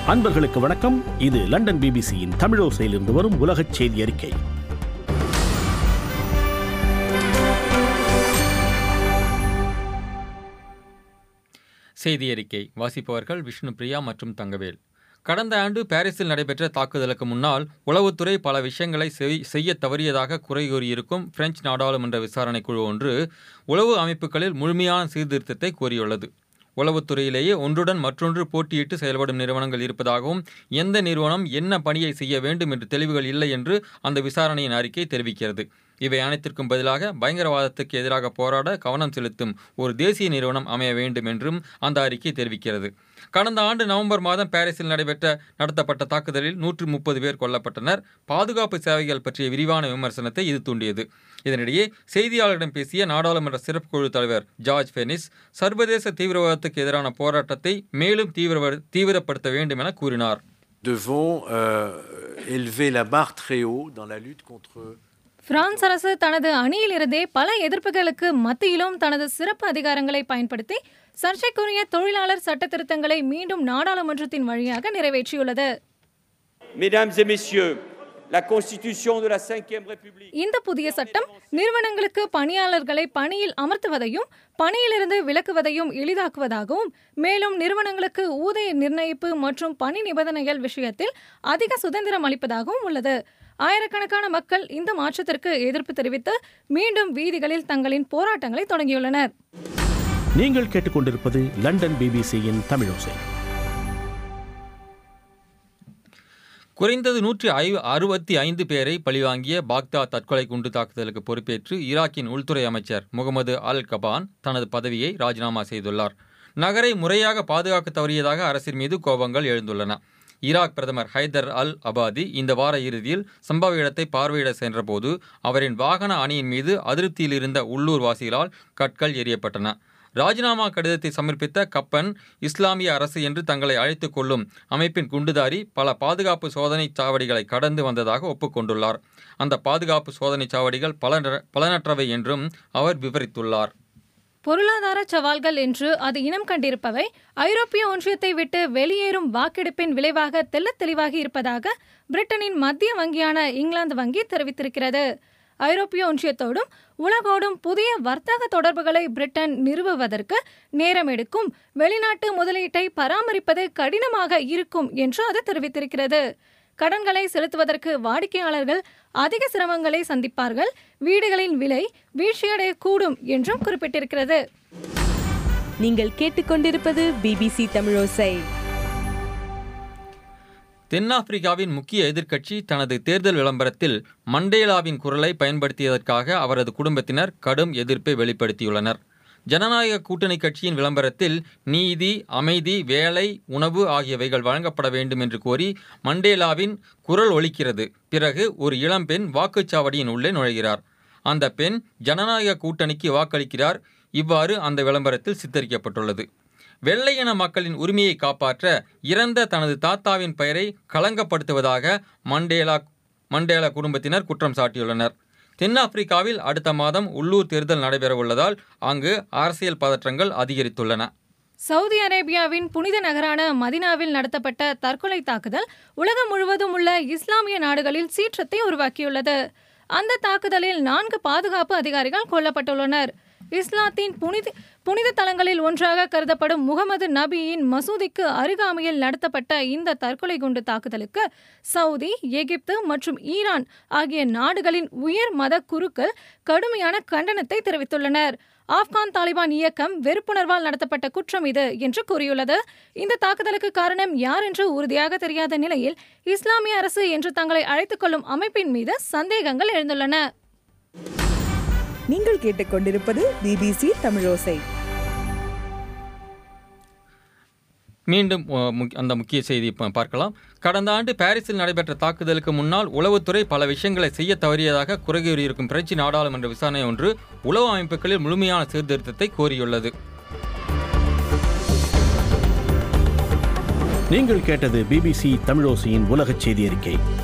அன்பர்களுக்கு வணக்கம் இது லண்டன் பிபிசியின் தமிழோசையிலிருந்து வரும் உலகச் செய்தி அறிக்கை செய்தி அறிக்கை வாசிப்பவர்கள் விஷ்ணு பிரியா மற்றும் தங்கவேல் கடந்த ஆண்டு பாரிஸில் நடைபெற்ற தாக்குதலுக்கு முன்னால் உளவுத்துறை பல விஷயங்களை செய்- செய்ய தவறியதாக குறை கூறியிருக்கும் பிரெஞ்சு நாடாளுமன்ற விசாரணை குழு ஒன்று உளவு அமைப்புகளில் முழுமையான சீர்திருத்தத்தை கோரியுள்ளது உளவுத்துறையிலேயே ஒன்றுடன் மற்றொன்று போட்டியிட்டு செயல்படும் நிறுவனங்கள் இருப்பதாகவும் எந்த நிறுவனம் என்ன பணியை செய்ய வேண்டும் என்று தெளிவுகள் இல்லை என்று அந்த விசாரணையின் அறிக்கை தெரிவிக்கிறது இவை அனைத்திற்கும் பதிலாக பயங்கரவாதத்துக்கு எதிராக போராட கவனம் செலுத்தும் ஒரு தேசிய நிறுவனம் அமைய வேண்டும் என்றும் அந்த அறிக்கை தெரிவிக்கிறது கடந்த ஆண்டு நவம்பர் மாதம் பாரிஸில் நடைபெற்ற நடத்தப்பட்ட தாக்குதலில் நூற்று முப்பது பேர் கொல்லப்பட்டனர் பாதுகாப்பு சேவைகள் பற்றிய விரிவான விமர்சனத்தை இது தூண்டியது இதனிடையே செய்தியாளர்களிடம் பேசிய நாடாளுமன்ற சிறப்பு குழு தலைவர் ஜார்ஜ் ஃபெனிஸ் சர்வதேச தீவிரவாதத்துக்கு எதிரான போராட்டத்தை மேலும் தீவிர தீவிரப்படுத்த வேண்டும் என கூறினார் devons euh, élever la barre très haut dans la lutte contre France அரசு தனது அணியிலிருந்தே பல எதிர்ப்புகளுக்கு மத்தியிலும் தனது சிறப்பு அதிகாரங்களை பயன்படுத்தி சர்ச்சைக்குரிய தொழிலாளர் சட்ட திருத்தங்களை மீண்டும் நாடாளுமன்றத்தின் வழியாக நிறைவேற்றியுள்ளது Mesdames et messieurs, la Constitution de la Ve République இந்த புதிய சட்டம் நிறுவனங்களுக்கு பணியாளர்களை பணியில் அமர்த்துவதையும் பணியிலிருந்து விலக்குவதையும் எளிதாக்குவதாகவும் மேலும் நிறுவனங்களுக்கு ஊதிய நிர்ணயிப்பு மற்றும் பணி நிபந்தனைகள் விஷயத்தில் அதிக சுதந்திரம் அளிப்பதாகவும் உள்ளது ஆயிரக்கணக்கான மக்கள் இந்த மாற்றத்திற்கு எதிர்ப்பு தெரிவித்து மீண்டும் வீதிகளில் தங்களின் போராட்டங்களை தொடங்கியுள்ளனர் நீங்கள் கேட்டுக்கொண்டிருப்பது லண்டன் பிபிசியின் தமிழோசை குறைந்தது நூற்றி ஐ அறுபத்தி ஐந்து பேரை பழிவாங்கிய பாக்தாத் தற்கொலை குண்டு தாக்குதலுக்கு பொறுப்பேற்று ஈராக்கின் உள்துறை அமைச்சர் முகமது அல் கபான் தனது பதவியை ராஜினாமா செய்துள்ளார் நகரை முறையாக பாதுகாக்க தவறியதாக அரசின் மீது கோபங்கள் எழுந்துள்ளன ஈராக் பிரதமர் ஹைதர் அல் அபாதி இந்த வார இறுதியில் சம்பவ இடத்தை பார்வையிட சென்றபோது அவரின் வாகன அணியின் மீது அதிருப்தியில் இருந்த உள்ளூர் வாசிகளால் கற்கள் எறியப்பட்டன ராஜினாமா கடிதத்தை சமர்ப்பித்த கப்பன் இஸ்லாமிய அரசு என்று தங்களை அழைத்துக் கொள்ளும் அமைப்பின் குண்டுதாரி பல பாதுகாப்பு சோதனை சாவடிகளை கடந்து வந்ததாக ஒப்புக்கொண்டுள்ளார் அந்த பாதுகாப்பு சோதனை சாவடிகள் பலன பலனற்றவை என்றும் அவர் விவரித்துள்ளார் பொருளாதார சவால்கள் என்று அது இனம் கண்டிருப்பவை ஐரோப்பிய ஒன்றியத்தை விட்டு வெளியேறும் வாக்கெடுப்பின் விளைவாக தெள்ளத் தெளிவாகி இருப்பதாக பிரிட்டனின் மத்திய வங்கியான இங்கிலாந்து வங்கி தெரிவித்திருக்கிறது ஐரோப்பிய ஒன்றியத்தோடும் உலகோடும் புதிய வர்த்தக தொடர்புகளை பிரிட்டன் நிறுவுவதற்கு நேரம் எடுக்கும் வெளிநாட்டு முதலீட்டை பராமரிப்பது கடினமாக இருக்கும் என்று அது தெரிவித்திருக்கிறது கடன்களை செலுத்துவதற்கு வாடிக்கையாளர்கள் அதிக சிரமங்களை சந்திப்பார்கள் வீடுகளின் விலை வீழ்ச்சியடையக்கூடும் என்றும் குறிப்பிட்டிருக்கிறது நீங்கள் கேட்டுக்கொண்டிருப்பது பிபிசி தமிழோசை தென்னாப்பிரிக்காவின் முக்கிய எதிர்க்கட்சி தனது தேர்தல் விளம்பரத்தில் மண்டேலாவின் குரலை பயன்படுத்தியதற்காக அவரது குடும்பத்தினர் கடும் எதிர்ப்பை வெளிப்படுத்தியுள்ளனர் ஜனநாயக கூட்டணி கட்சியின் விளம்பரத்தில் நீதி அமைதி வேலை உணவு ஆகியவைகள் வழங்கப்பட வேண்டும் என்று கோரி மண்டேலாவின் குரல் ஒலிக்கிறது பிறகு ஒரு இளம்பெண் வாக்குச்சாவடியின் உள்ளே நுழைகிறார் அந்த பெண் ஜனநாயக கூட்டணிக்கு வாக்களிக்கிறார் இவ்வாறு அந்த விளம்பரத்தில் சித்தரிக்கப்பட்டுள்ளது வெள்ளையின மக்களின் உரிமையை காப்பாற்ற இறந்த தனது தாத்தாவின் பெயரை களங்கப்படுத்துவதாக மண்டேலா மண்டேலா குடும்பத்தினர் குற்றம் சாட்டியுள்ளனர் தென்னாப்பிரிக்காவில் அடுத்த மாதம் உள்ளூர் தேர்தல் நடைபெறவுள்ளதால் அங்கு அரசியல் பதற்றங்கள் அதிகரித்துள்ளன சவுதி அரேபியாவின் புனித நகரான மதினாவில் நடத்தப்பட்ட தற்கொலை தாக்குதல் உலகம் முழுவதும் உள்ள இஸ்லாமிய நாடுகளில் சீற்றத்தை உருவாக்கியுள்ளது அந்த தாக்குதலில் நான்கு பாதுகாப்பு அதிகாரிகள் கொல்லப்பட்டுள்ளனர் இஸ்லாத்தின் புனித புனித தலங்களில் ஒன்றாக கருதப்படும் முகமது நபியின் மசூதிக்கு அருகாமையில் நடத்தப்பட்ட இந்த தற்கொலை குண்டு தாக்குதலுக்கு சவுதி எகிப்து மற்றும் ஈரான் ஆகிய நாடுகளின் உயர் மத குருக்கள் கடுமையான கண்டனத்தை தெரிவித்துள்ளனர் ஆப்கான் தாலிபான் இயக்கம் வெறுப்புணர்வால் நடத்தப்பட்ட குற்றம் இது என்று கூறியுள்ளது இந்த தாக்குதலுக்கு காரணம் யார் என்று உறுதியாக தெரியாத நிலையில் இஸ்லாமிய அரசு என்று தங்களை அழைத்துக் கொள்ளும் அமைப்பின் மீது சந்தேகங்கள் எழுந்துள்ளன நீங்கள் கேட்டுக்கொண்டிருப்பது பிபிசி தமிழோசை மீண்டும் அஹ், முக்- அந்த முக்கிய செய்தி ப- பார்க்கலாம் கடந்த ஆண்டு பாரிஸில் நடைபெற்ற தாக்குதலுக்கு முன்னால் உளவுத்துறை பல விஷயங்களை செய்ய தவறியதாக குறை கூறியிருக்கும் பிரெஞ்சு நாடாளுமன்ற விசாரணை ஒன்று உளவு அமைப்புகளில் முழுமையான சீர்திருத்தத்தை கோரியுள்ளது நீங்கள் கேட்டது பிபிசி தமிழோசையின் உலகச் செய்தி அறிக்கை